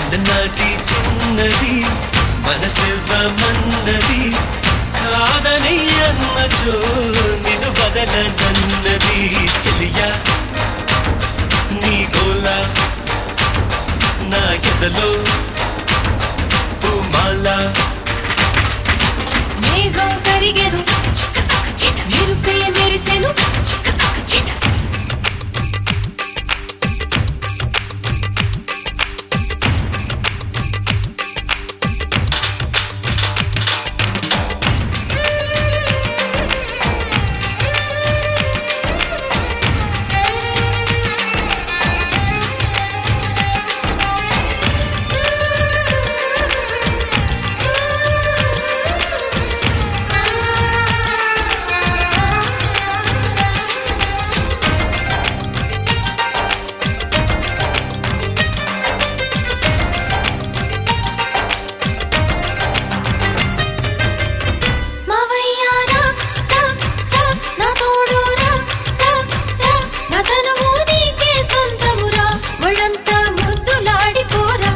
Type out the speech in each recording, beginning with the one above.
చిన్ననాటి చిన్నది మనసివ్వమన్నది కాదని అన్నచో నిన్ను వదలనన్నది చెలియా నీ గోల నా ఎదలో పూమాల మేఘం కరిగెను మెరుపే మెరిసెను మావయ్యారా రా రా నా తోడు రా రా రా నా తనువు నీకే సొంతమురా ఒళ్ళంతా ముద్దులాడిపోరా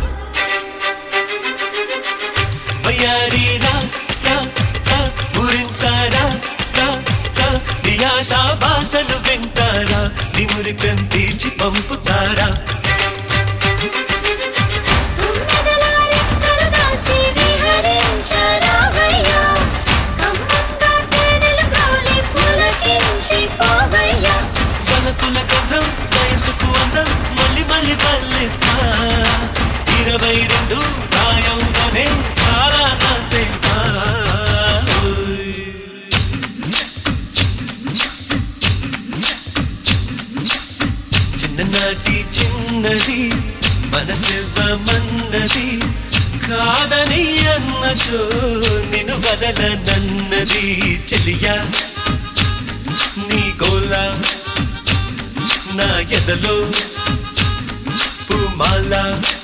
వయ్యారి రా రా రా ఊరించారా రా రా నీ ఆశా భాషలు వింటారా నీ మురిపెం తీర్చి పంపుతారా తుమ్మెదలా రెక్కలు దాల్చి విహరించరావయ్యా కమ్మంగా తేనెలు గ్రోలి పులకించి పోవయ్యా వలపుల గంధం వయసుకు అందం మళ్ళీ మళ్ళీ వల్లిస్తా ఇరవై రెండు ప్రాయంలోనే కాలాన తెస్తా చిన్ననాటి చిన్నది మనసివ్వమన్నది కాదని అన్నచో నిన్ను వదలనన్నది చెలియా నీ గోలా నా ఎదలో పూమాల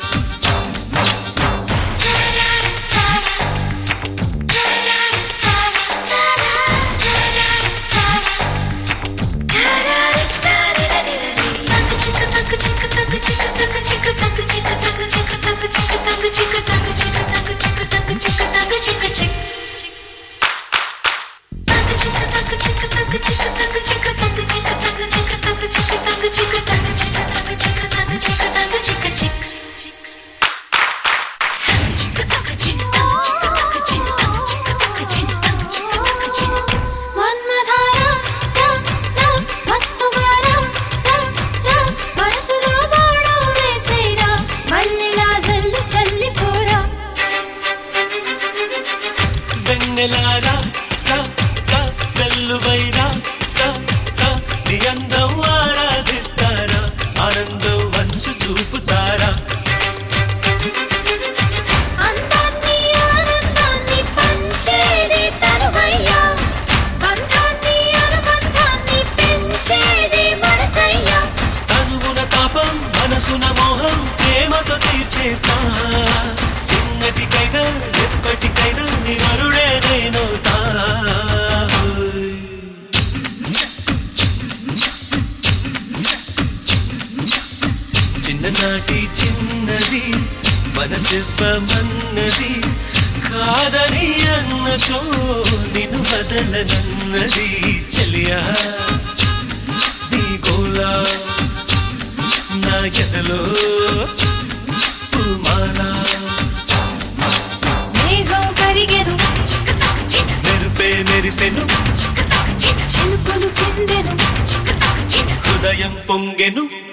మన్మధారా రా రా మత్తుగారా రా రా మనసులో బాణం వేసేరా మల్లెలా జల్లు చల్లిపోరా వెన్నెలారా రా రా వెల్లువైరా రా రా నీ అందం ఆరాధిస్తారా ఆనందం వంచు చూపుతారా అందాన్ని ఆనందాన్ని పంచేది తనువయ్యా బంధాన్ని అనుబంధాన్ని పెంచేది మనసయ్యా తనువున తాపం మనసున మోహం ప్రేమతో తీర్చేస్తా ఎన్నటికైనా ఎప్పటికైనా నీ వరుడే నేనవుతా చిన్ననాటి చిన్నది మనసివ్వమన్నది కాదని అన్నచో నిన్ను వదలనన్నది చెలియా నీ గోలా నా ఎదలో పూమాలా మేఘం కరిగెను మెరుపే మెరిసెను చినుకులు చిందెను హృదయం పొంగెను